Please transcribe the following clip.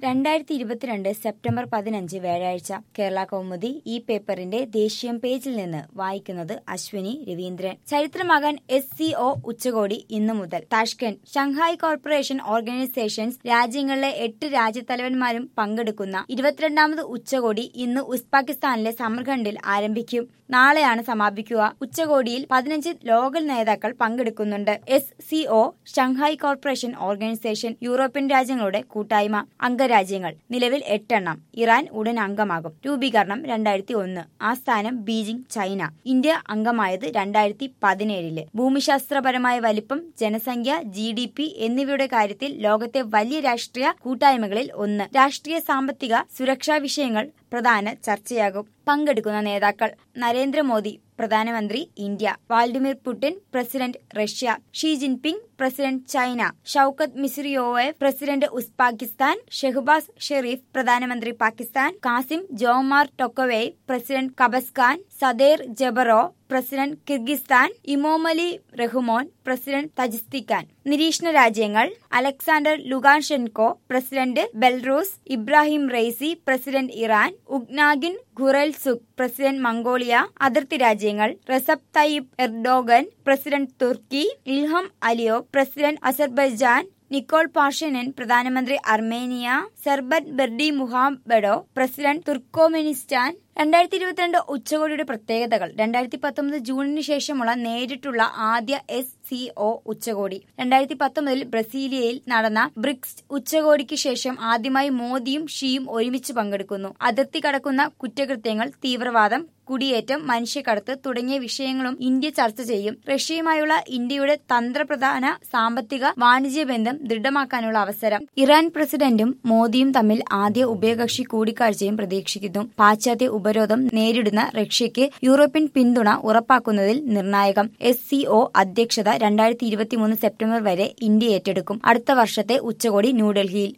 രണ്ടായിരത്തി ഇരുപത്തിരണ്ട് സെപ്റ്റംബർ പതിനഞ്ച് വ്യാഴാഴ്ച കേരള കൗമുദി ഈ പേപ്പറിന്റെ ദേശീയം പേജിൽ നിന്ന് വായിക്കുന്നത് അശ്വിനി രവീന്ദ്രൻ ചരിത്രമാകാൻ എസ് സി ഒ ഉച്ചകോടി ഇന്നു മുതൽ താഷ്കന്റ് ഷംഘായ് കോർപ്പറേഷൻ ഓർഗനൈസേഷൻസ് രാജ്യങ്ങളിലെ എട്ട് രാജ്യത്തലവന്മാരും പങ്കെടുക്കുന്ന ഇരുപത്തിരണ്ടാമത് ഉച്ചകോടി ഇന്ന് ഉസ്ബെക്കിസ്ഥാനിലെ സമർഖണ്ഡിൽ ആരംഭിക്കും നാളെയാണ് സമാപിക്കുക ഉച്ചകോടിയിൽ പതിനഞ്ച് ലോകൽ നേതാക്കൾ പങ്കെടുക്കുന്നുണ്ട് S C O Shanghai corporation organisation European രാജ്യങ്ങളുടെ കൂട്ടായ്മ അംഗരാജ്യങ്ങൾ നിലവിൽ എട്ടെണ്ണം ഇറാൻ ഉടൻ അംഗമാകും രൂപീകരണം രണ്ടായിരത്തി ഒന്ന് ആസ്ഥാനം ബീജിംഗ് ചൈന ഇന്ത്യ അംഗമായത് രണ്ടായിരത്തി പതിനേഴില് ഭൂമിശാസ്ത്രപരമായ വലിപ്പം ജനസംഖ്യ ജി ഡി പി എന്നിവയുടെ കാര്യത്തിൽ ലോകത്തെ വലിയ രാഷ്ട്രീയ കൂട്ടായ്മകളിൽ ഒന്ന് രാഷ്ട്രീയ സാമ്പത്തിക സുരക്ഷാ വിഷയങ്ങൾ പ്രധാന ചർച്ചയാകും പങ്കെടുക്കുന്ന നേതാക്കൾ നരേന്ദ്രമോദി പ്രധാനമന്ത്രി India Vladimir Putin president Russia Xi Jinping president China Shavkat മിസ്രിയോവേവ് പ്രസിഡന്റ് ഉസ്ബെക്കിസ്ഥാൻ ഷെഹബാസ് ഷെരീഫ് പ്രധാനമന്ത്രി Pakistan Kassym Jomart Tokayev president Kazakhstan Sadyr Japarov president Kyrgyzstan Emomali Rahmon president Tajikistan നിരീക്ഷണ രാജ്യങ്ങൾ Alexander Lukashenko president Belarus Ebrahim Raisi president Iran Ukhnaagiin Khurelsukh president Mongolia അതിർത്തി രാജ്യങ്ങൾ Recep Tayyip Erdogan president Turkey Ilham Aliyev president Azerbaijan Nikol Pashinyan പ്രധാനമന്ത്രി Armenia സർബത്ത് ബെർഡി മുഹാബഡോ president തുർക്കോമെനിസ്ഥാൻ രണ്ടായിരത്തി ഇരുപത്തിരണ്ട് ഉച്ചകോടിയുടെ പ്രത്യേകതകൾ രണ്ടായിരത്തി പത്തൊമ്പത് ജൂണിന് ശേഷമുള്ള നേരിട്ടുള്ള ആദ്യ എസ് സി ഒ ഉച്ചകോടി രണ്ടായിരത്തി പത്തൊമ്പതിൽ ബ്രസീലിയയിൽ നടന്ന ബ്രിക്സ് ഉച്ചകോടിക്ക് ശേഷം ആദ്യമായി മോദിയും ഷിയും ഒരുമിച്ച് പങ്കെടുക്കുന്നു അതിർത്തി കടക്കുന്ന കുറ്റകൃത്യങ്ങൾ തീവ്രവാദം കുടിയേറ്റം മനുഷ്യക്കടത്ത് തുടങ്ങിയ വിഷയങ്ങളും ഇന്ത്യ ചർച്ച ചെയ്യും റഷ്യയുമായുള്ള ഇന്ത്യയുടെ തന്ത്രപ്രധാന സാമ്പത്തിക വാണിജ്യ ബന്ധം ദൃഢമാക്കാനുള്ള അവസരം ഇറാൻ പ്രസിഡന്റും മോദിയും തമ്മിൽ ആദ്യ ഉഭയകക്ഷി കൂടിക്കാഴ്ചയും പ്രതീക്ഷിക്കുന്നു പാശ്ചാത്യ ഉപരോധം നേരിടുന്ന റഷ്യയ്ക്ക് യൂറോപ്യൻ പിന്തുണ ഉറപ്പാക്കുന്നതിൽ നിർണായകം എസ് സി ഒ അധ്യക്ഷത രണ്ടായിരത്തി ഇരുപത്തിമൂന്ന് സെപ്റ്റംബർ വരെ ഇന്ത്യ ഏറ്റെടുക്കും അടുത്ത വർഷത്തെ ഉച്ചകോടി ന്യൂഡൽഹിയിൽ